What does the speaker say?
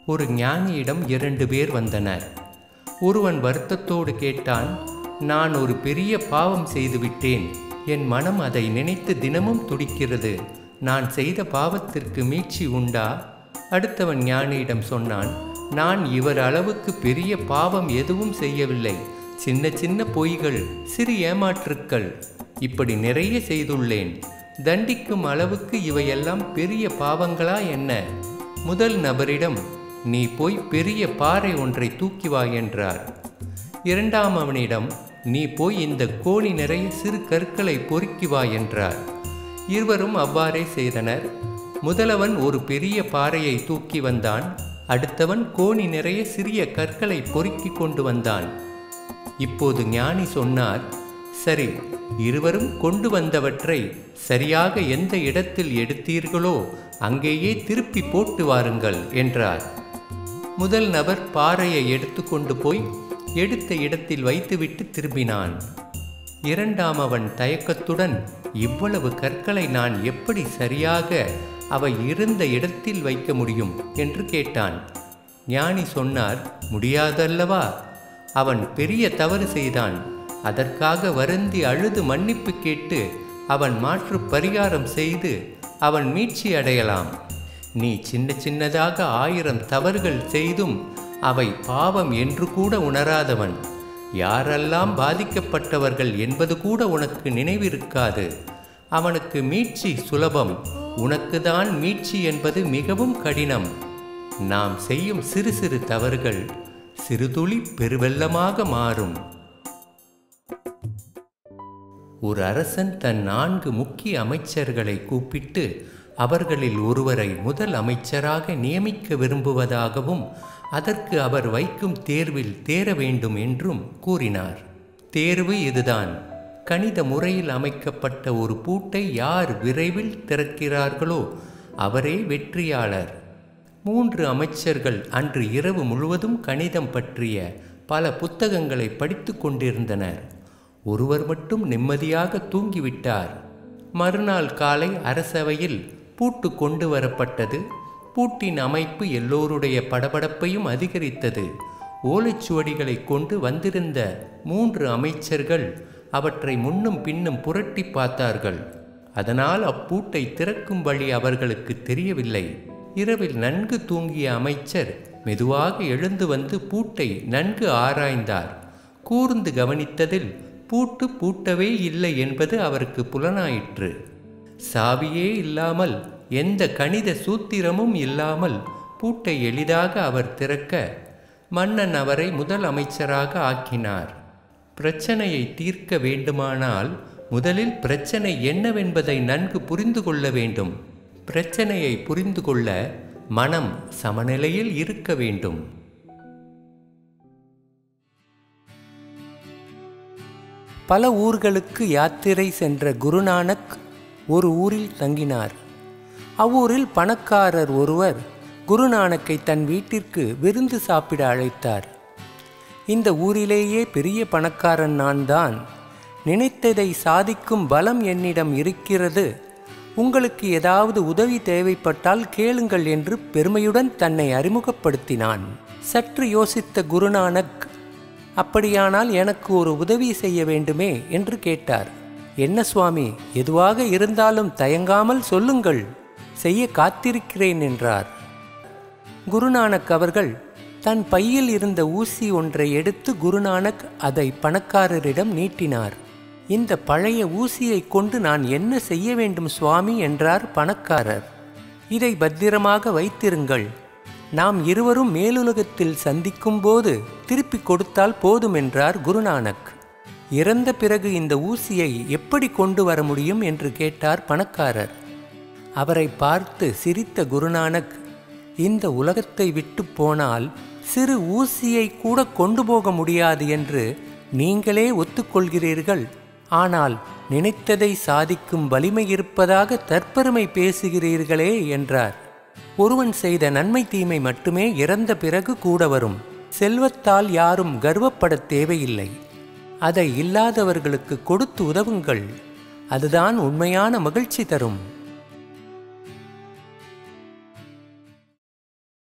ஒரு ஞானியிடம் இரண்டு பேர் வந்தனர் ஒருவன் வருத்தத்தோடு கேட்டான் நான் ஒரு பெரிய பாவம் செய்துவிட்டேன் என் மனம் அதை நினைத்து தினமும் துடிக்கிறது நான் செய்த பாவத்திற்கு மீட்சி உண்டா அடுத்தவன் ஞானியிடம் சொன்னான் நான் இவர் அளவுக்கு பெரிய பாவம் எதுவும் செய்யவில்லை சின்ன சின்ன பொய்கள் சிறு ஏமாற்றுக்கள் இப்படி நிறைய செய்துள்ளேன் தண்டிக்கும் அளவுக்கு இவையெல்லாம் பெரிய பாவங்களா என்ன முதல் நபரிடம் நீ போய் பெரிய பாறை ஒன்றை தூக்கி வா என்றார் இரண்டாம் அவனிடம் நீ போய் இந்த கோணி நிறைய சிறு கற்களை பொறுக்கி வா என்றார் இருவரும் அவ்வாறே செய்தனர் முதலவன் ஒரு பெரிய பாறையை தூக்கி வந்தான் அடுத்தவன் கோணி நிறைய சிறிய கற்களை பொறுக்கி கொண்டு வந்தான் இப்போது ஞானி சொன்னார் சரி இருவரும் கொண்டு வந்தவற்றை சரியாக எந்த இடத்தில் எடுத்தீர்களோ அங்கேயே திருப்பி போட்டு வாருங்கள் என்றார் முதல் நபர் பாறையை எடுத்துக்கொண்டு போய் எடுத்த இடத்தில் வைத்துவிட்டு திரும்பினான் இரண்டாம் அவன் தயக்கத்துடன் இவ்வளவு கற்களை நான் எப்படி சரியாக அவை இருந்த இடத்தில் வைக்க முடியும் என்று கேட்டான் ஞானி சொன்னார் முடியாதல்லவா அவன் பெரிய தவறு செய்தான் அதற்காக வருந்தி அழுது மன்னிப்பு கேட்டு அவன் மாற்று பரிகாரம் செய்து அவன் மீட்சி அடையலாம் நீ சின்ன சின்னதாக ஆயிரம் தவறுகள் செய்தும் அவை பாவம் என்று கூட உணராதவன் யாரெல்லாம் பாதிக்கப்பட்டவர்கள் என்பது கூட உனக்கு நினைவிருக்காது அவனுக்கு மீட்சி சுலபம் உனக்குதான் மீட்சி என்பது மிகவும் கடினம் நாம் செய்யும் சிறு சிறு தவறுகள் சிறுதுளி பெருவெள்ளமாக மாறும் ஒரு அரசன் தன் நான்கு முக்கிய அமைச்சர்களை கூப்பிட்டு அவர்களில் ஒருவரை முதல் அமைச்சராக நியமிக்க விரும்புவதாகவும் அதற்கு அவர் வைக்கும் தேர்வில் தேர வேண்டும் என்றும் கூறினார் தேர்வு இதுதான் கணித முறையில் அமைக்கப்பட்ட ஒரு பூட்டை யார் விரைவில் திறக்கிறார்களோ அவரே வெற்றியாளர் மூன்று அமைச்சர்கள் அன்று இரவு முழுவதும் கணிதம் பற்றிய பல புத்தகங்களை படித்து கொண்டிருந்தனர் ஒருவர் மட்டும் நிம்மதியாக தூங்கிவிட்டார் மறுநாள் காலை அரசவையில் பூட்டு கொண்டு வரப்பட்டது பூட்டின் அமைப்பு எல்லோருடைய படபடப்பையும் அதிகரித்தது ஓலைச்சுவடிகளை கொண்டு வந்திருந்த மூன்று அமைச்சர்கள் அவற்றை முன்னும் பின்னும் புரட்டி பார்த்தார்கள் அதனால் அப்பூட்டை திறக்கும் வழி அவர்களுக்கு தெரியவில்லை இரவில் நன்கு தூங்கிய அமைச்சர் மெதுவாக எழுந்து வந்து பூட்டை நன்கு ஆராய்ந்தார் கூர்ந்து கவனித்ததில் பூட்டு பூட்டவே இல்லை என்பது அவருக்கு புலனாயிற்று சாவியே இல்லாமல் எந்த கணித சூத்திரமும் இல்லாமல் பூட்டை எளிதாக அவர் திறக்க மன்னன் அவரை முதல் அமைச்சராக ஆக்கினார் பிரச்சனையை தீர்க்க வேண்டுமானால் முதலில் பிரச்சனை என்னவென்பதை நன்கு புரிந்து கொள்ள வேண்டும் பிரச்சனையை புரிந்து கொள்ள மனம் சமநிலையில் இருக்க வேண்டும் பல ஊர்களுக்கு யாத்திரை சென்ற குருநானக் ஒரு ஊரில் தங்கினார் அவ்வூரில் பணக்காரர் ஒருவர் குருநானக்கை தன் வீட்டிற்கு விருந்து சாப்பிட அழைத்தார் இந்த ஊரிலேயே பெரிய பணக்காரன் நான் தான் நினைத்ததை சாதிக்கும் பலம் என்னிடம் இருக்கிறது உங்களுக்கு ஏதாவது உதவி தேவைப்பட்டால் கேளுங்கள் என்று பெருமையுடன் தன்னை அறிமுகப்படுத்தினான் சற்று யோசித்த குருநானக் அப்படியானால் எனக்கு ஒரு உதவி செய்ய வேண்டுமே என்று கேட்டார் என்ன சுவாமி எதுவாக இருந்தாலும் தயங்காமல் சொல்லுங்கள் செய்ய காத்திருக்கிறேன் என்றார் குருநானக் அவர்கள் தன் பையில் இருந்த ஊசி ஒன்றை எடுத்து குருநானக் அதை பணக்காரரிடம் நீட்டினார் இந்த பழைய ஊசியை கொண்டு நான் என்ன செய்ய வேண்டும் சுவாமி என்றார் பணக்காரர் இதை பத்திரமாக வைத்திருங்கள் நாம் இருவரும் மேலுலகத்தில் சந்திக்கும் போது திருப்பி கொடுத்தால் போதும் என்றார் குருநானக் இறந்த பிறகு இந்த ஊசியை எப்படி கொண்டு வர முடியும் என்று கேட்டார் பணக்காரர் அவரை பார்த்து சிரித்த குருநானக் இந்த உலகத்தை விட்டு போனால் சிறு ஊசியை கூட கொண்டு போக முடியாது என்று நீங்களே ஒத்துக்கொள்கிறீர்கள் ஆனால் நினைத்ததை சாதிக்கும் வலிமை இருப்பதாக தற்பெருமை பேசுகிறீர்களே என்றார் ஒருவன் செய்த நன்மை தீமை மட்டுமே இறந்த பிறகு கூட வரும் செல்வத்தால் யாரும் கர்வப்படத் தேவையில்லை அதை இல்லாதவர்களுக்கு கொடுத்து உதவுங்கள் அதுதான் உண்மையான மகிழ்ச்சி தரும்